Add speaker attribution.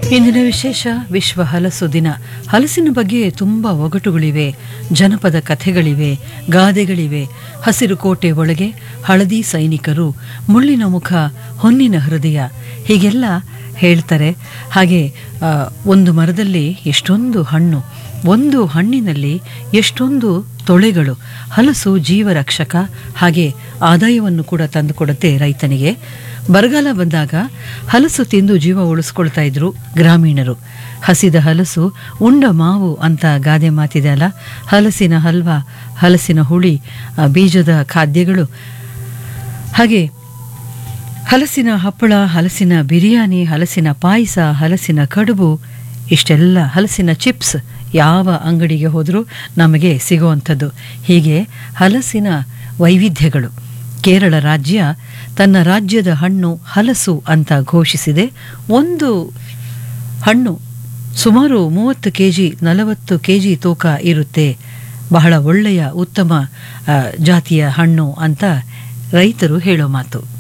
Speaker 1: ಇಂದಿನ ವಿಶೇಷ ವಿಶ್ವ ಹಲಸು ದಿನ ಹಲಸಿನ ಬಗ್ಗೆ ತುಂಬ ಒಗಟುಗಳಿವೆ ಜನಪದ ಕಥೆಗಳಿವೆ ಗಾದೆಗಳಿವೆ ಹಸಿರು ಕೋಟೆ ಒಳಗೆ ಹಳದಿ ಸೈನಿಕರು ಮುಳ್ಳಿನ ಮುಖ ಹೊನ್ನಿನ ಹೃದಯ ಹೀಗೆಲ್ಲ ಹೇಳ್ತಾರೆ ಹಾಗೆ ಆ, ಒಂದು ಮರದಲ್ಲಿ ಎಷ್ಟೊಂದು ಹಣ್ಣು ಒಂದು ಹಣ್ಣಿನಲ್ಲಿ ಎಷ್ಟೊಂದು ತೊಳೆಗಳು ಹಲಸು ಜೀವರಕ್ಷಕ ಹಾಗೆ ಆದಾಯವನ್ನು ಕೂಡ ತಂದುಕೊಡುತ್ತೆ ರೈತನಿಗೆ ಬರಗಾಲ ಬಂದಾಗ ಹಲಸು ತಿಂದು ಜೀವ ಉಳಿಸ್ಕೊಳ್ತಾ ಇದ್ರು ಗ್ರಾಮೀಣರು ಹಸಿದ ಹಲಸು ಉಂಡ ಮಾವು ಅಂತ ಗಾದೆ ಮಾತಿದೆ ಅಲ್ಲ ಹಲಸಿನ ಹಲ್ವಾ ಹಲಸಿನ ಹುಳಿ ಆ, ಬೀಜದ ಖಾದ್ಯಗಳು ಹಾಗೆ ಹಲಸಿನ ಹಪ್ಪಳ ಹಲಸಿನ ಬಿರಿಯಾನಿ ಹಲಸಿನ ಪಾಯಸ ಹಲಸಿನ ಕಡುಬು ಇಷ್ಟೆಲ್ಲ ಹಲಸಿನ ಚಿಪ್ಸ್ ಯಾವ ಅಂಗಡಿಗೆ ಹೋದರೂ ನಮಗೆ ಸಿಗುವಂಥದ್ದು ಹೀಗೆ ಹಲಸಿನ ವೈವಿಧ್ಯಗಳು ಕೇರಳ ರಾಜ್ಯ ತನ್ನ ರಾಜ್ಯದ ಹಣ್ಣು ಹಲಸು ಅಂತ ಘೋಷಿಸಿದೆ ಒಂದು ಹಣ್ಣು ಸುಮಾರು ಮೂವತ್ತು ಕೆ ಜಿ ನಲವತ್ತು ಕೆ ಜಿ ತೂಕ ಇರುತ್ತೆ ಬಹಳ ಒಳ್ಳೆಯ ಉತ್ತಮ ಆ, ಜಾತಿಯ ಹಣ್ಣು ಅಂತ ರೈತರು ಹೇಳೋ ಮಾತು